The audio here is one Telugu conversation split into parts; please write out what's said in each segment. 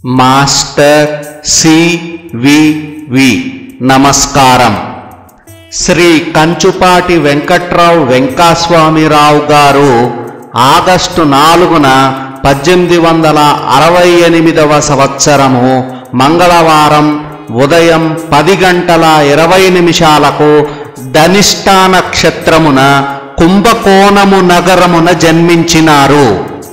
మాస్టర్ సివివి నమస్కారం శ్రీ కంచుపాటి వెంకట్రావు వెంకస్వామిరావు గారు ఆగస్టు నాలుగున పద్దెనిమిది వందల అరవై ఎనిమిదవ సంవత్సరము మంగళవారం ఉదయం పది గంటల ఇరవై నిమిషాలకు ధనిష్టా నక్షత్రమున కుంభకోణము నగరమున జన్మించినారు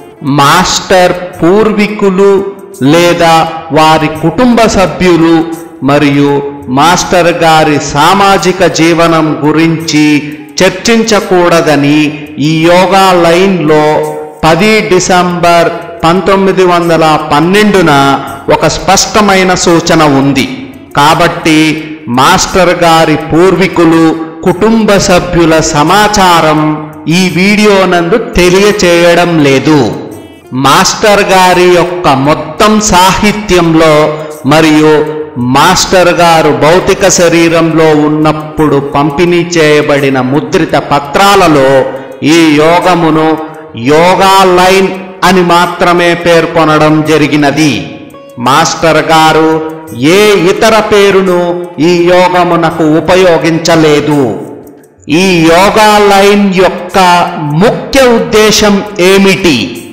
మాస్టర్ పూర్వీకులు లేదా వారి కుటుంబ సభ్యులు మరియు మాస్టర్ గారి సామాజిక జీవనం గురించి చర్చించకూడదని ఈ యోగా లైన్లో పది డిసెంబర్ పంతొమ్మిది వందల పన్నెండున ఒక స్పష్టమైన సూచన ఉంది కాబట్టి మాస్టర్ గారి పూర్వీకులు కుటుంబ సభ్యుల సమాచారం ఈ వీడియో నందు తెలియచేయడం లేదు మాస్టర్ గారి యొక్క మొత్తం సాహిత్యంలో మరియు మాస్టర్ గారు భౌతిక శరీరంలో ఉన్నప్పుడు పంపిణీ చేయబడిన ముద్రిత పత్రాలలో ఈ యోగమును యోగా లైన్ అని మాత్రమే పేర్కొనడం జరిగినది మాస్టర్ గారు ఏ ఇతర పేరును ఈ యోగమునకు ఉపయోగించలేదు ఈ యోగా లైన్ యొక్క ముఖ్య ఉద్దేశం ఏమిటి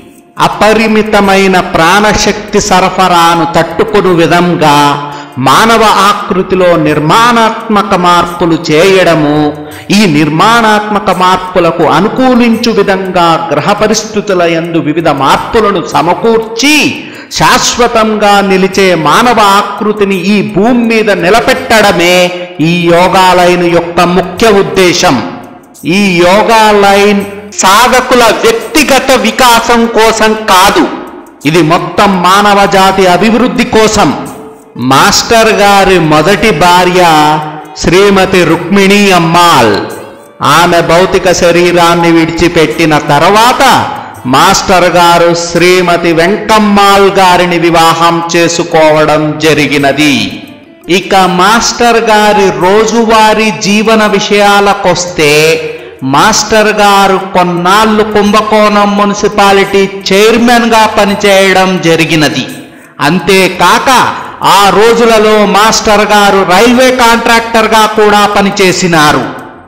అపరిమితమైన ప్రాణశక్తి సరఫరాను తట్టుకుని విధంగా మానవ ఆకృతిలో నిర్మాణాత్మక మార్పులు చేయడము ఈ నిర్మాణాత్మక మార్పులకు అనుకూలించు విధంగా గ్రహ పరిస్థితుల యందు వివిధ మార్పులను సమకూర్చి శాశ్వతంగా నిలిచే మానవ ఆకృతిని ఈ భూమి మీద నిలబెట్టడమే ఈ యోగా లైన్ యొక్క ముఖ్య ఉద్దేశం ఈ యోగా లైన్ సాధకుల వ్యక్తిగత వికాసం కోసం కాదు ఇది మొత్తం మానవ జాతి అభివృద్ధి కోసం మాస్టర్ గారి మొదటి భార్య శ్రీమతి రుక్మిణి అమ్మాల్ ఆమె భౌతిక శరీరాన్ని విడిచిపెట్టిన తర్వాత మాస్టర్ గారు శ్రీమతి వెంకమ్మాల్ గారిని వివాహం చేసుకోవడం జరిగినది ఇక మాస్టర్ గారి రోజువారీ జీవన విషయాలకొస్తే మాస్టర్ గారు కొన్నాళ్ళు కుంభకోణం మున్సిపాలిటీ చైర్మన్గా పనిచేయడం జరిగినది అంతేకాక ఆ రోజులలో మాస్టర్ గారు రైల్వే కాంట్రాక్టర్గా కూడా పనిచేసినారు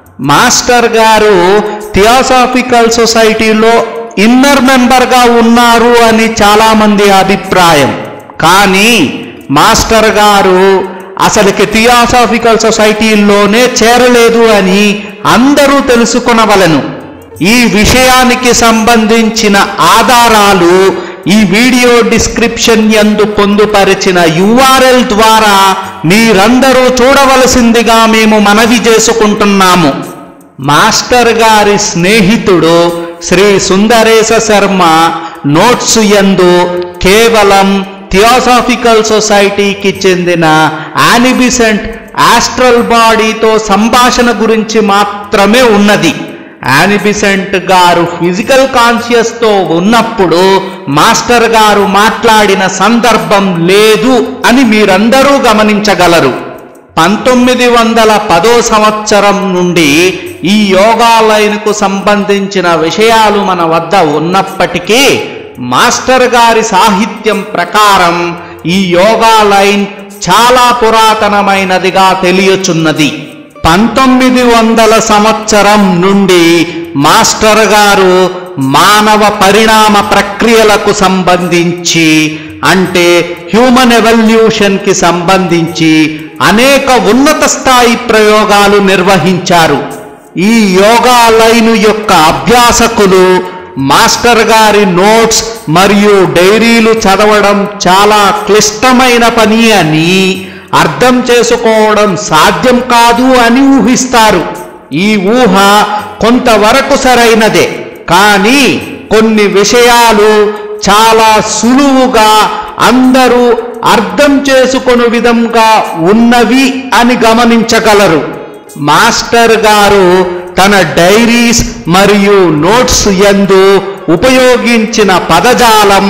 మాస్టర్ గారు థియోసాఫికల్ సొసైటీలో ఇన్నర్ మెంబర్గా ఉన్నారు అని చాలామంది అభిప్రాయం కానీ మాస్టర్ గారు అసలుకి థియోసాఫికల్ సొసైటీలోనే చేరలేదు అని అందరూ తెలుసుకొనవలను ఈ విషయానికి సంబంధించిన ఆధారాలు ఈ వీడియో డిస్క్రిప్షన్ యందు పొందుపరిచిన యుఆర్ఎల్ ద్వారా మీరందరూ చూడవలసిందిగా మేము మనవి చేసుకుంటున్నాము మాస్టర్ గారి స్నేహితుడు శ్రీ సుందరేశ శర్మ నోట్స్ యందు కేవలం థియోసాఫికల్ సొసైటీకి చెందిన యానిబిసెంట్ ఆస్ట్రల్ బాడీతో సంభాషణ గురించి మాత్రమే ఉన్నది యానిబిసెంట్ గారు ఫిజికల్ కాన్షియస్ తో ఉన్నప్పుడు మాస్టర్ గారు మాట్లాడిన సందర్భం లేదు అని మీరందరూ గమనించగలరు పంతొమ్మిది వందల పదో సంవత్సరం నుండి ఈ యోగా లైన్కు సంబంధించిన విషయాలు మన వద్ద ఉన్నప్పటికీ మాస్టర్ గారి సాహిత్యం ప్రకారం ఈ యోగా లైన్ చాలా పురాతనమైనదిగా తెలియచున్నది పంతొమ్మిది వందల సంవత్సరం నుండి మాస్టర్ గారు మానవ పరిణామ ప్రక్రియలకు సంబంధించి అంటే హ్యూమన్ ఎవల్యూషన్ కి సంబంధించి అనేక ఉన్నత స్థాయి ప్రయోగాలు నిర్వహించారు ఈ యోగా లైను యొక్క అభ్యాసకులు మాస్టర్ గారి నోట్స్ మరియు డైరీలు చదవడం చాలా క్లిష్టమైన పని అని అర్థం చేసుకోవడం సాధ్యం కాదు అని ఊహిస్తారు ఈ ఊహ కొంతవరకు సరైనదే కానీ కొన్ని విషయాలు చాలా సులువుగా అందరూ అర్థం చేసుకొను విధంగా ఉన్నవి అని గమనించగలరు మాస్టర్ గారు తన డైరీస్ మరియు నోట్స్ యందు ఉపయోగించిన పదజాలం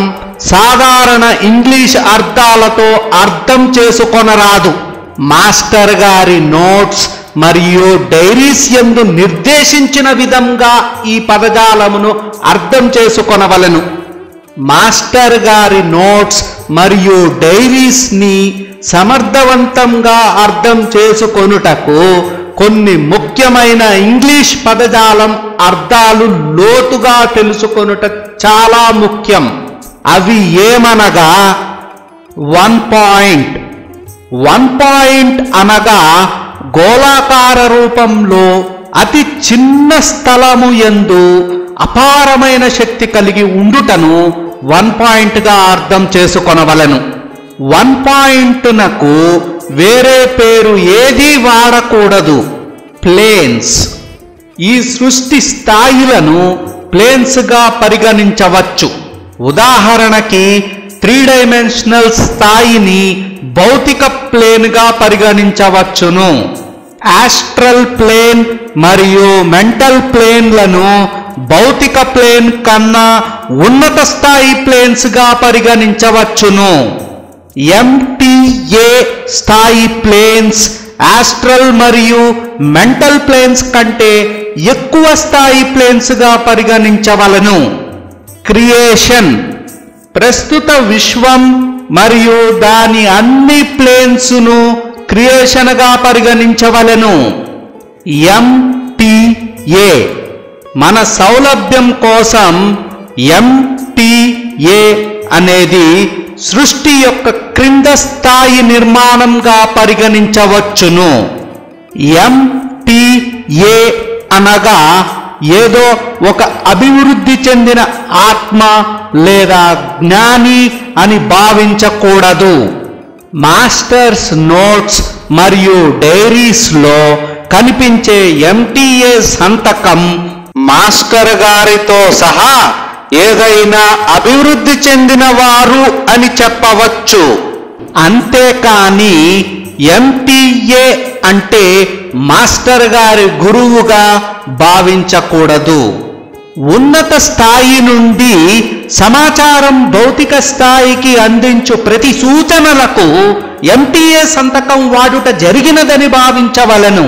సాధారణ ఇంగ్లీష్ అర్థాలతో అర్థం చేసుకొనరాదు మాస్టర్ గారి నోట్స్ మరియు డైరీస్ యందు నిర్దేశించిన విధంగా ఈ పదజాలమును అర్థం చేసుకొనవలను మాస్టర్ గారి నోట్స్ మరియు డైరీస్ని సమర్థవంతంగా అర్థం చేసుకొనుటకు కొన్ని ముఖ్యమైన ఇంగ్లీష్ పదజాలం అర్థాలు లోతుగా తెలుసుకొనుట చాలా ముఖ్యం అవి ఏమనగా వన్ పాయింట్ వన్ పాయింట్ అనగా గోళాకార రూపంలో అతి చిన్న స్థలము ఎందు అపారమైన శక్తి కలిగి ఉండుటను వన్ పాయింట్గా అర్థం చేసుకొనవలెను వన్ పాయింట్నకు వేరే పేరు ఏదీ వాడకూడదు ప్లేన్స్ ఈ సృష్టి స్థాయిలను ప్లేన్స్గా పరిగణించవచ్చు ఉదాహరణకి త్రీ డైమెన్షనల్ స్థాయిని భౌతిక ప్లేన్గా పరిగణించవచ్చును ఆస్ట్రల్ ప్లేన్ మరియు మెంటల్ ప్లేన్లను భౌతిక ప్లేన్ కన్నా ఉన్నత స్థాయి ప్లేన్స్గా పరిగణించవచ్చును ఎంటీఏ స్థాయి ప్లేన్స్ ఆస్ట్రల్ మరియు మెంటల్ ప్లేన్స్ కంటే ఎక్కువ స్థాయి ప్లేన్స్గా పరిగణించవలను క్రియేషన్ ప్రస్తుత విశ్వం మరియు దాని అన్ని ప్లేన్స్ను క్రియేషన్గా పరిగణించవలెను ఎంటిఏ మన సౌలభ్యం కోసం ఎంటిఏ అనేది సృష్టి యొక్క క్రింద స్థాయి నిర్మాణంగా పరిగణించవచ్చును ఎంటిఏ అనగా ఏదో ఒక అభివృద్ధి చెందిన ఆత్మ లేదా జ్ఞాని అని భావించకూడదు మాస్టర్స్ నోట్స్ మరియు డైరీస్లో కనిపించే ఎంటీఏ సంతకం మాస్టర్ గారితో సహా ఏదైనా అభివృద్ధి చెందిన వారు అని చెప్పవచ్చు అంతేకాని ఎంటీఏ అంటే మాస్టర్ గారి గురువుగా భావించకూడదు ఉన్నత స్థాయి నుండి సమాచారం భౌతిక స్థాయికి అందించు ప్రతి సూచనలకు ఎంటీఏ సంతకం వాడుట జరిగినదని భావించవలను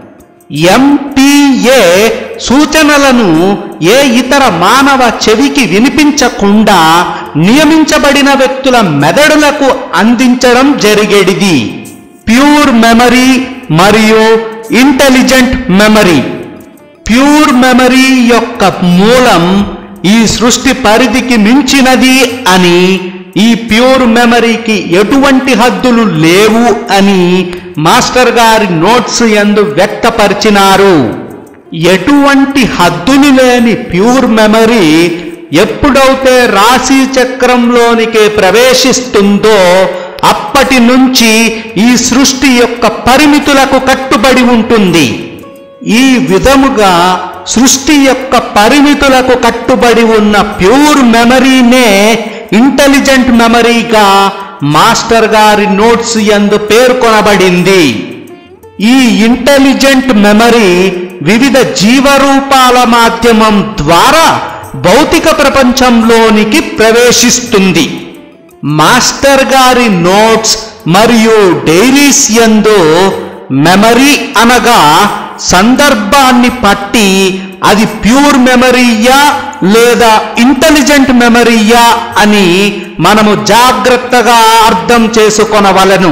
ఎంటీఏ సూచనలను ఏ ఇతర మానవ చెవికి వినిపించకుండా నియమించబడిన వ్యక్తుల మెదడులకు అందించడం జరిగేడిది ప్యూర్ మెమరీ మరియు ఇంటెలిజెంట్ మెమరీ ప్యూర్ మెమరీ యొక్క మూలం ఈ సృష్టి పరిధికి మించినది అని ఈ ప్యూర్ మెమరీకి ఎటువంటి హద్దులు లేవు అని మాస్టర్ గారి నోట్స్ ఎందు వ్యక్తపరిచినారు ఎటువంటి హద్దులు లేని ప్యూర్ మెమరీ ఎప్పుడైతే రాశి చక్రంలోనికి ప్రవేశిస్తుందో అప్పటి నుంచి ఈ సృష్టి యొక్క పరిమితులకు కట్టుబడి ఉంటుంది ఈ విధముగా సృష్టి యొక్క పరిమితులకు కట్టుబడి ఉన్న ప్యూర్ మెమరీనే ఇంటెలిజెంట్ మెమరీగా మాస్టర్ గారి నోట్స్ ఎందు పేర్కొనబడింది ఈ ఇంటెలిజెంట్ మెమరీ వివిధ జీవరూపాల మాధ్యమం ద్వారా భౌతిక ప్రపంచంలోనికి ప్రవేశిస్తుంది మాస్టర్ గారి నోట్స్ మరియు డైరీస్ యందు మెమరీ అనగా సందర్భాన్ని పట్టి అది ప్యూర్ మెమరీయా లేదా ఇంటెలిజెంట్ మెమరీయా అని మనము జాగ్రత్తగా అర్థం చేసుకొనవలను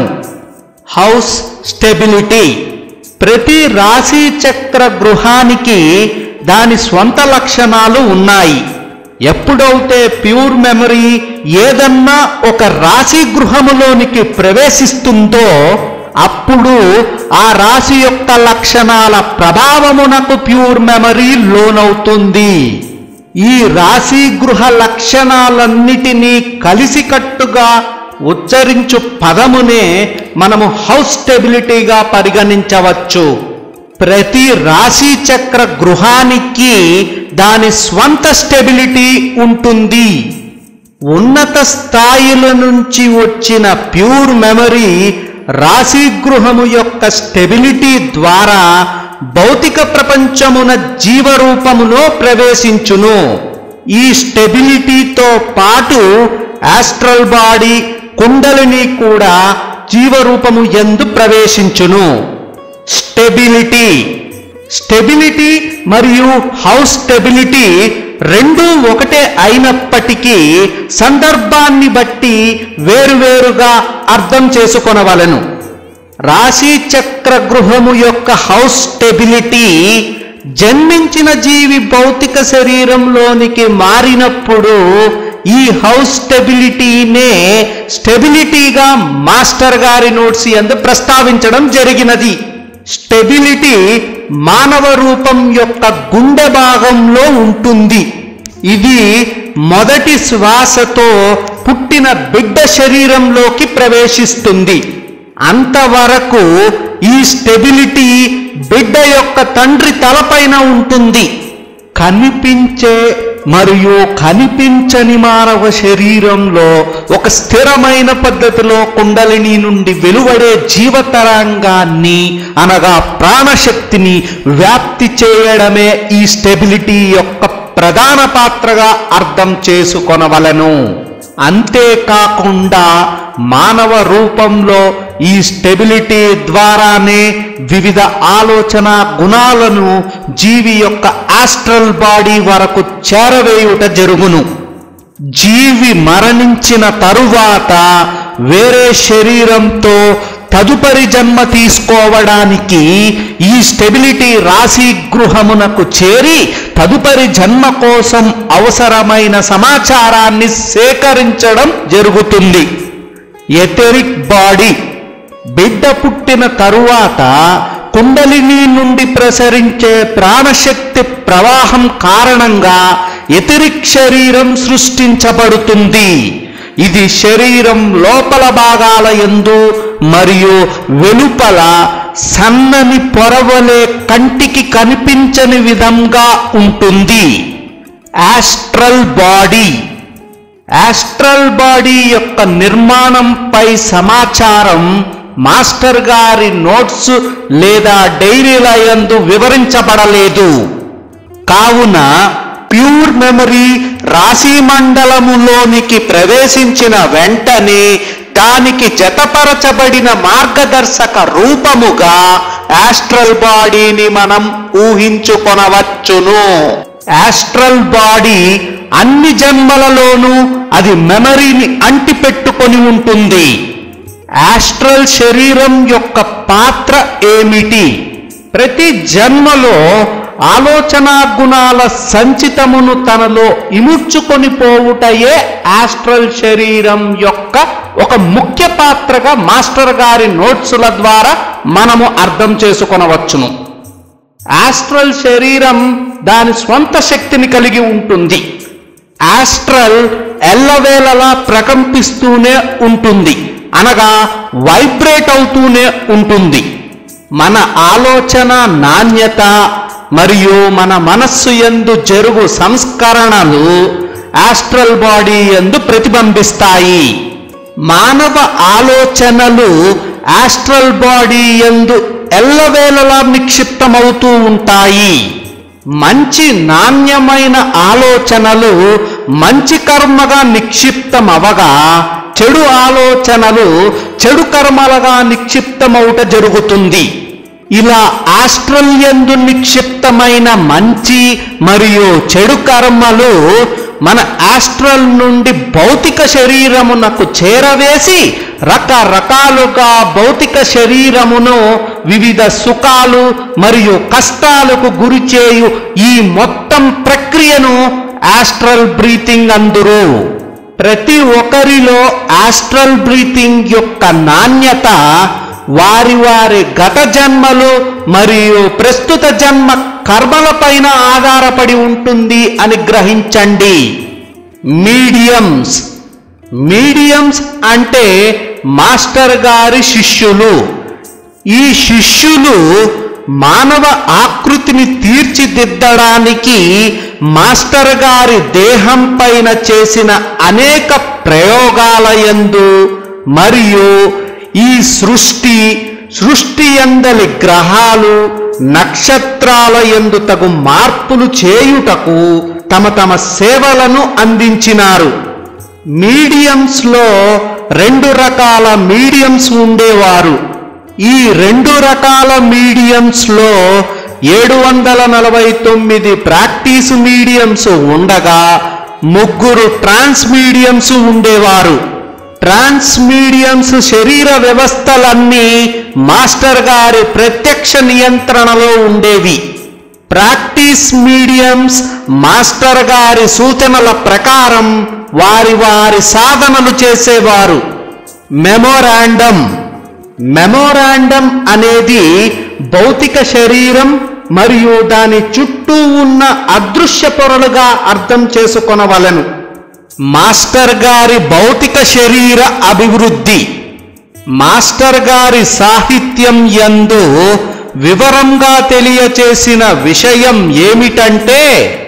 హౌస్ స్టెబిలిటీ ప్రతి రాశి చక్ర గృహానికి దాని స్వంత లక్షణాలు ఉన్నాయి ఎప్పుడైతే ప్యూర్ మెమరీ ఏదన్నా ఒక రాశి గృహములోనికి ప్రవేశిస్తుందో అప్పుడు ఆ రాశి యొక్క లక్షణాల ప్రభావమునకు ప్యూర్ మెమరీ లోనవుతుంది ఈ రాశి గృహ లక్షణాలన్నిటినీ కలిసికట్టుగా ఉచ్చరించు పదమునే మనము హౌస్ స్టెబిలిటీగా పరిగణించవచ్చు ప్రతి రాశి చక్ర గృహానికి దాని స్వంత స్టెబిలిటీ ఉంటుంది ఉన్నత స్థాయిల నుంచి వచ్చిన ప్యూర్ మెమరీ రాశి గృహము యొక్క స్టెబిలిటీ ద్వారా భౌతిక ప్రపంచమున జీవరూపములో ప్రవేశించును ఈ స్టెబిలిటీతో పాటు ఆస్ట్రల్ బాడీ కుండలిని కూడా జీవరూపము ఎందు ప్రవేశించును స్టెబిలిటీ స్టెబిలిటీ మరియు హౌస్ స్టెబిలిటీ రెండూ ఒకటే అయినప్పటికీ సందర్భాన్ని బట్టి వేరువేరుగా అర్థం చేసుకొనవలెను రాశి చక్ర గృహము యొక్క హౌస్ స్టెబిలిటీ జన్మించిన జీవి భౌతిక శరీరంలోనికి మారినప్పుడు ఈ హౌస్ స్టెబిలిటీనే స్టెబిలిటీగా మాస్టర్ గారి నోట్స్ ఎందు ప్రస్తావించడం జరిగినది స్టెబిలిటీ మానవ రూపం యొక్క గుండె భాగంలో ఉంటుంది ఇది మొదటి శ్వాసతో పుట్టిన బిడ్డ శరీరంలోకి ప్రవేశిస్తుంది అంతవరకు ఈ స్టెబిలిటీ బిడ్డ యొక్క తండ్రి తలపైన ఉంటుంది కనిపించే మరియు కనిపించని మానవ శరీరంలో ఒక స్థిరమైన పద్ధతిలో కుండలిని నుండి వెలువడే జీవతరంగాన్ని అనగా ప్రాణశక్తిని వ్యాప్తి చేయడమే ఈ స్టెబిలిటీ యొక్క ప్రధాన పాత్రగా అర్థం చేసుకొనవలను అంతేకాకుండా మానవ రూపంలో ఈ స్టెబిలిటీ ద్వారానే వివిధ ఆలోచన గుణాలను జీవి యొక్క ఆస్ట్రల్ బాడీ వరకు చేరవేయుట జరుగును జీవి మరణించిన తరువాత వేరే శరీరంతో తదుపరి జన్మ తీసుకోవడానికి ఈ స్టెబిలిటీ రాశి గృహమునకు చేరి తదుపరి జన్మ కోసం అవసరమైన సమాచారాన్ని సేకరించడం జరుగుతుంది ఎథెరిక్ బాడీ బిడ్డ పుట్టిన తరువాత కుండలిని నుండి ప్రసరించే ప్రాణశక్తి ప్రవాహం కారణంగా ఎతిరిక్ శరీరం సృష్టించబడుతుంది ఇది శరీరం లోపల భాగాల యందు మరియు వెలుపల సన్నని పొరవలే కంటికి కనిపించని విధంగా ఉంటుంది ఆస్ట్రల్ బాడీ ఆస్ట్రల్ బాడీ యొక్క నిర్మాణంపై సమాచారం మాస్టర్ గారి నోట్స్ లేదా డైరీల యందు వివరించబడలేదు కావున ప్యూర్ మెమరీ రాశి మండలములోనికి ప్రవేశించిన వెంటనే దానికి జతపరచబడిన మార్గదర్శక రూపముగా ఆస్ట్రల్ బాడీని మనం ఊహించుకొనవచ్చును ఆస్ట్రల్ బాడీ అన్ని జన్మలలోనూ అది మెమరీని అంటిపెట్టుకొని ఉంటుంది ఆస్ట్రల్ శరీరం యొక్క పాత్ర ఏమిటి ప్రతి జన్మలో ఆలోచనా గుణాల సంచితమును తనలో ఇముడ్చుకొని పోవుటయే ఆస్ట్రల్ శరీరం యొక్క ఒక ముఖ్య పాత్రగా మాస్టర్ గారి నోట్సుల ద్వారా మనము అర్థం చేసుకొనవచ్చును ఆస్ట్రల్ శరీరం దాని స్వంత శక్తిని కలిగి ఉంటుంది ఆస్ట్రల్ ఎల్లవేళలా ప్రకంపిస్తూనే ఉంటుంది అనగా వైబ్రేట్ అవుతూనే ఉంటుంది మన ఆలోచన నాణ్యత మరియు మన మనస్సు ఎందు జరుగు సంస్కరణలు ఆస్ట్రల్ బాడీ ఎందు ప్రతిబింబిస్తాయి మానవ ఆలోచనలు ఆస్ట్రల్ బాడీ ఎందు ఎల్లవేళలా నిక్షిప్తమవుతూ ఉంటాయి మంచి నాణ్యమైన ఆలోచనలు మంచి కర్మగా నిక్షిప్తమవగా చెడు ఆలోచనలు చెడు కర్మలుగా నిక్షిప్తమవుట జరుగుతుంది ఇలా ఆస్ట్రల్ యందు నిక్షిప్తమైన మంచి మరియు చెడు కర్మలు మన ఆస్ట్రల్ నుండి భౌతిక శరీరమునకు చేరవేసి రకరకాలుగా భౌతిక శరీరమును వివిధ సుఖాలు మరియు కష్టాలకు గురి చేయు ఈ మొత్తం ప్రక్రియను ఆస్ట్రల్ బ్రీతింగ్ అందురు ప్రతి ఒక్కరిలో ఆస్ట్రల్ బ్రీతింగ్ యొక్క నాణ్యత వారి వారి గత జన్మలు మరియు ప్రస్తుత జన్మ కర్మలపైన ఆధారపడి ఉంటుంది అని గ్రహించండి మీడియంస్ మీడియంస్ అంటే మాస్టర్ గారి శిష్యులు ఈ శిష్యులు మానవ ఆకృతిని తీర్చిదిద్దడానికి మాస్టర్ గారి దేహం పైన చేసిన అనేక ప్రయోగాల యందు మరియు ఈ సృష్టి సృష్టి ఎందలి గ్రహాలు నక్షత్రాల యందు తగు మార్పులు చేయుటకు తమ తమ సేవలను అందించినారు మీడియంస్ లో రెండు రకాల మీడియంస్ ఉండేవారు ఈ రెండు రకాల మీడియంస్ లో ఏడు వందల నలభై తొమ్మిది ప్రాక్టీస్ మీడియంస్ ఉండగా ముగ్గురు ట్రాన్స్ మీడియంస్ ఉండేవారు ట్రాన్స్ మీడియంస్ శరీర వ్యవస్థలన్నీ మాస్టర్ గారి ప్రత్యక్ష నియంత్రణలో ఉండేవి ప్రాక్టీస్ మీడియంస్ మాస్టర్ గారి సూచనల ప్రకారం వారి వారి సాధనలు చేసేవారు మెమోరాండం మెమోరాండం అనేది భౌతిక శరీరం మరియు దాని చుట్టూ ఉన్న అదృశ్య పొరలుగా అర్థం చేసుకొనవలెను మాస్టర్ గారి భౌతిక శరీర అభివృద్ధి మాస్టర్ గారి సాహిత్యం యందు వివరంగా తెలియచేసిన విషయం ఏమిటంటే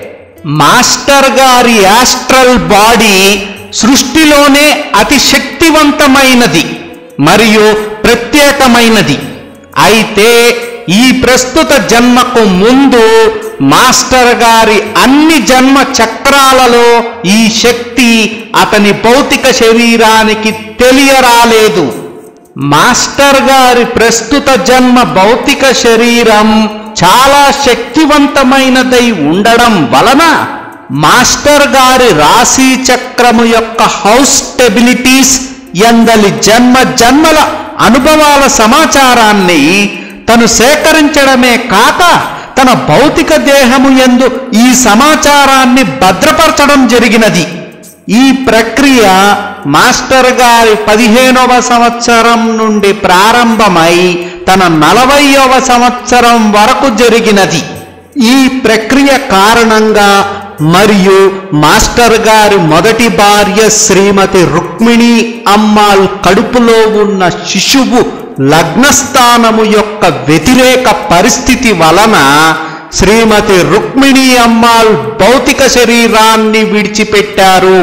మాస్టర్ గారి యాస్ట్రల్ బాడీ సృష్టిలోనే అతి శక్తివంతమైనది మరియు ప్రత్యేకమైనది అయితే ఈ ప్రస్తుత జన్మకు ముందు మాస్టర్ గారి అన్ని జన్మ చక్రాలలో ఈ శక్తి అతని భౌతిక శరీరానికి తెలియరాలేదు మాస్టర్ గారి ప్రస్తుత జన్మ భౌతిక శరీరం చాలా శక్తివంతమైనదై ఉండడం వలన మాస్టర్ గారి రాశి చక్రము యొక్క హౌస్ స్టెబిలిటీస్ ఎందలి జన్మ జన్మల అనుభవాల సమాచారాన్ని తను సేకరించడమే కాక తన భౌతిక దేహము యందు ఈ సమాచారాన్ని భద్రపరచడం జరిగినది ఈ ప్రక్రియ మాస్టర్ గారి పదిహేనవ సంవత్సరం నుండి ప్రారంభమై తన నలభైవ సంవత్సరం వరకు జరిగినది ఈ ప్రక్రియ కారణంగా మరియు మాస్టర్ గారి మొదటి భార్య శ్రీమతి రుక్మిణి అమ్మాల్ కడుపులో ఉన్న శిశువు లగ్నస్థానము యొక్క వ్యతిరేక పరిస్థితి వలన శ్రీమతి రుక్మిణి అమ్మాల్ భౌతిక శరీరాన్ని విడిచిపెట్టారు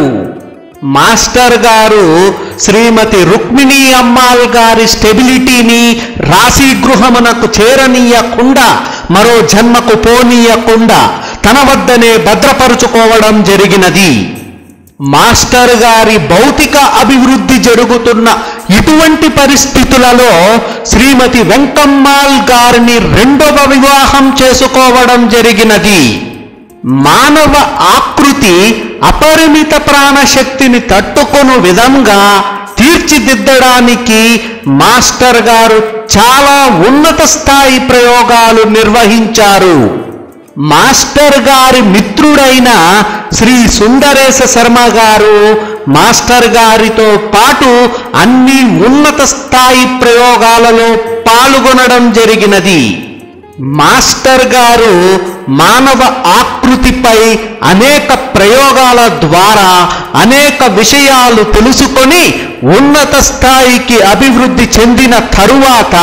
మాస్టర్ గారు శ్రీమతి రుక్మిణి అమ్మాల్ గారి స్టెబిలిటీని రాశి గృహమునకు చేరనీయకుండా మరో జన్మకు పోనీయకుండా తన వద్దనే భద్రపరుచుకోవడం జరిగినది మాస్టర్ గారి భౌతిక అభివృద్ధి జరుగుతున్న ఇటువంటి పరిస్థితులలో శ్రీమతి వెంకమ్మాల్ గారిని రెండవ వివాహం చేసుకోవడం జరిగినది మానవ ఆకృతి అపరిమిత ప్రాణశక్తిని తట్టుకొను విధంగా తీర్చిదిద్దడానికి మాస్టర్ గారు చాలా ఉన్నత స్థాయి ప్రయోగాలు నిర్వహించారు మాస్టర్ గారి మిత్రుడైన శ్రీ సుందరేశ శర్మ గారు మాస్టర్ గారితో పాటు అన్ని ఉన్నత స్థాయి ప్రయోగాలలో పాల్గొనడం జరిగినది మాస్టర్ గారు మానవ ఆకృతిపై అనేక ప్రయోగాల ద్వారా అనేక విషయాలు తెలుసుకొని ఉన్నత స్థాయికి అభివృద్ధి చెందిన తరువాత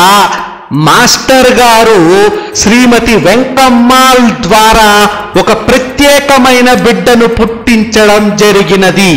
మాస్టర్ గారు శ్రీమతి వెంకమ్మాల్ ద్వారా ఒక ప్రత్యేకమైన బిడ్డను పుట్టించడం జరిగినది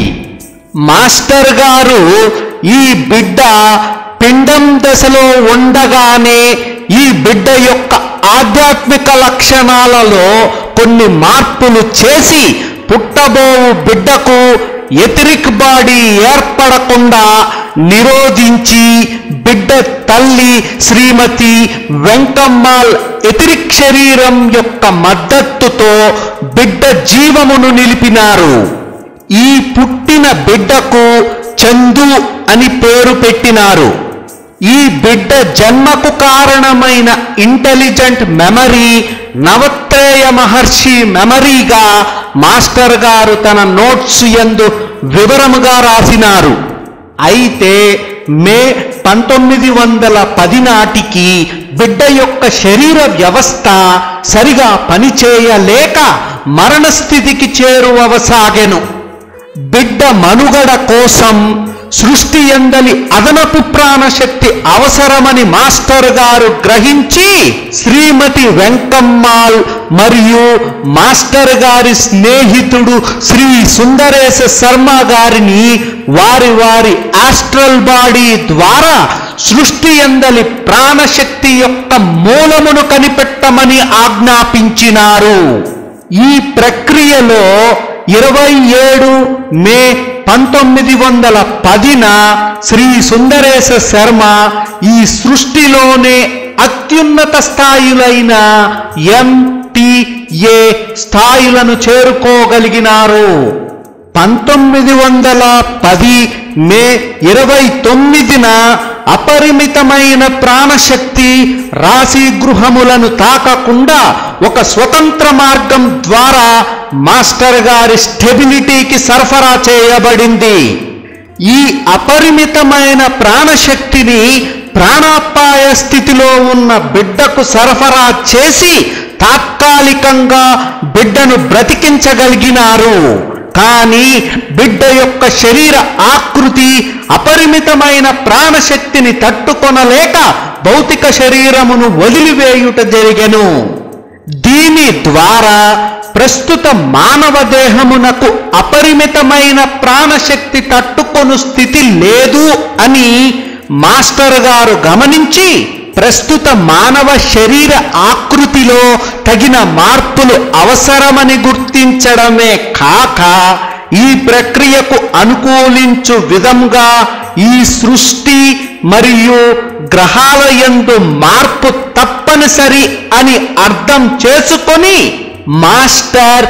మాస్టర్ గారు ఈ బిడ్డ పిండం దశలో ఉండగానే ఈ బిడ్డ యొక్క ఆధ్యాత్మిక లక్షణాలలో కొన్ని మార్పులు చేసి పుట్టబోవు బిడ్డకు ఎతిరిక్ బాడీ ఏర్పడకుండా నిరోధించి బిడ్డ తల్లి శ్రీమతి వెంకమ్మాల్ ఎతిరిక్ శరీరం యొక్క మద్దతుతో బిడ్డ జీవమును నిలిపినారు ఈ పుట్టిన బిడ్డకు చందు అని పేరు పెట్టినారు ఈ బిడ్డ జన్మకు కారణమైన ఇంటెలిజెంట్ మెమరీ నవత్రేయ మహర్షి మెమరీగా మాస్టర్ గారు తన నోట్స్ యందు వివరముగా రాసినారు అయితే మే పంతొమ్మిది వందల పది నాటికి బిడ్డ యొక్క శరీర వ్యవస్థ సరిగా పనిచేయలేక మరణస్థితికి చేరువసాగెను బిడ్డ మనుగడ కోసం సృష్టి ఎందలి అదనపు ప్రాణశక్తి అవసరమని మాస్టర్ గారు గ్రహించి శ్రీమతి వెంకమ్మాల్ మరియు మాస్టర్ గారి స్నేహితుడు శ్రీ సుందరేశ శర్మ గారిని వారి వారి ఆస్ట్రల్ బాడీ ద్వారా సృష్టి ఎందలి ప్రాణశక్తి యొక్క మూలమును కనిపెట్టమని ఆజ్ఞాపించినారు ఈ ప్రక్రియలో ఇరవై ఏడు మే పంతొమ్మిది వందల పదిన శ్రీ సుందరేశ శర్మ ఈ సృష్టిలోనే అత్యున్నత స్థాయిలైన ఎంటిఏ స్థాయిలను చేరుకోగలిగినారు పంతొమ్మిది వందల పది మే ఇరవై తొమ్మిదిన అపరిమితమైన ప్రాణశక్తి రాశి గృహములను తాకకుండా ఒక స్వతంత్ర మార్గం ద్వారా మాస్టర్ గారి స్టెబిలిటీకి సరఫరా చేయబడింది ఈ అపరిమితమైన ప్రాణశక్తిని ప్రాణాపాయ స్థితిలో ఉన్న బిడ్డకు సరఫరా చేసి తాత్కాలికంగా బిడ్డను బ్రతికించగలిగినారు కానీ బిడ్డ యొక్క శరీర ఆకృతి అపరిమితమైన ప్రాణశక్తిని తట్టుకొనలేక భౌతిక శరీరమును వదిలివేయుట జరిగెను దీని ద్వారా ప్రస్తుత మానవ దేహమునకు అపరిమితమైన ప్రాణశక్తి తట్టుకొను స్థితి లేదు అని మాస్టర్ గారు గమనించి ప్రస్తుత మానవ శరీర ఆకృతిలో తగిన మార్పులు అవసరమని గుర్తించడమే కాక ఈ ప్రక్రియకు అనుకూలించు విధంగా ఈ సృష్టి మరియు గ్రహాల యందు మార్పు తప్పనిసరి అని అర్థం చేసుకొని మాస్టర్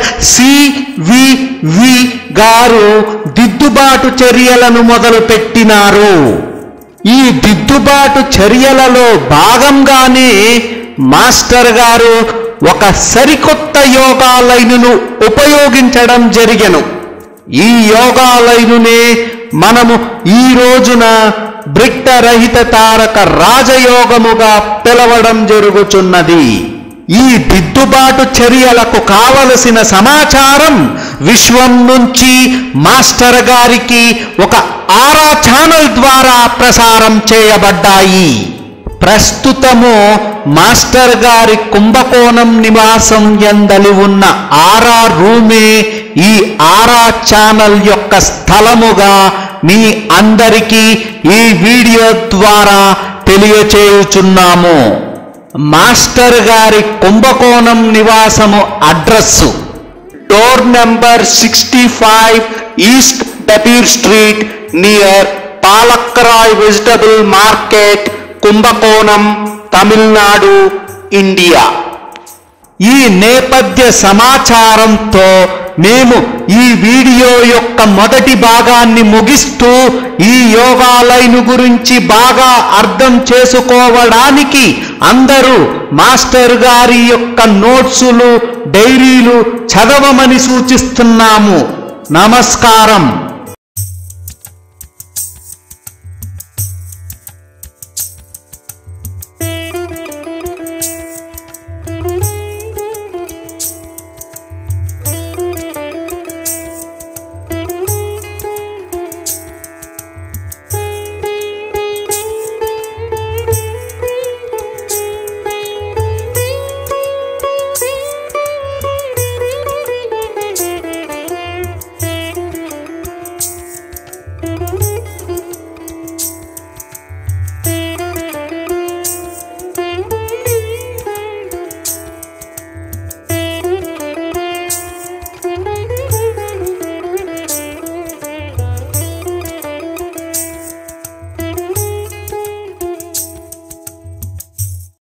సివివి గారు దిద్దుబాటు చర్యలను మొదలుపెట్టినారు ఈ దిద్దుబాటు చర్యలలో భాగంగానే మాస్టర్ గారు ఒక సరికొత్త యోగా లైనును ఉపయోగించడం జరిగెను ఈ యోగా లైనునే మనము ఈ రోజున బ్రిట్టరహిత తారక రాజయోగముగా పిలవడం జరుగుచున్నది ఈ దిద్దుబాటు చర్యలకు కావలసిన సమాచారం విశ్వం నుంచి మాస్టర్ గారికి ఒక ఆరా ఛానల్ ద్వారా ప్రసారం చేయబడ్డాయి ప్రస్తుతము మాస్టర్ గారి కుంభకోణం నివాసం ఎందలి ఉన్న ఆరా రూమే ఈ ఆరా ఛానల్ యొక్క స్థలముగా మీ అందరికీ ఈ వీడియో ద్వారా తెలియచేయుచున్నాము మాస్టర్ గారి కుంభకోణం నివాసము address door number sixty five east Dabir street near Palakkarai vegetable market Kumbakonam Tamil Nadu India ఈ నేపథ్య సమాచారంతో మేము ఈ వీడియో యొక్క మొదటి భాగాన్ని ముగిస్తూ ఈ యోగాలైను గురించి బాగా అర్థం చేసుకోవడానికి అందరూ మాస్టర్ గారి యొక్క నోట్సులు డైరీలు చదవమని సూచిస్తున్నాము నమస్కారం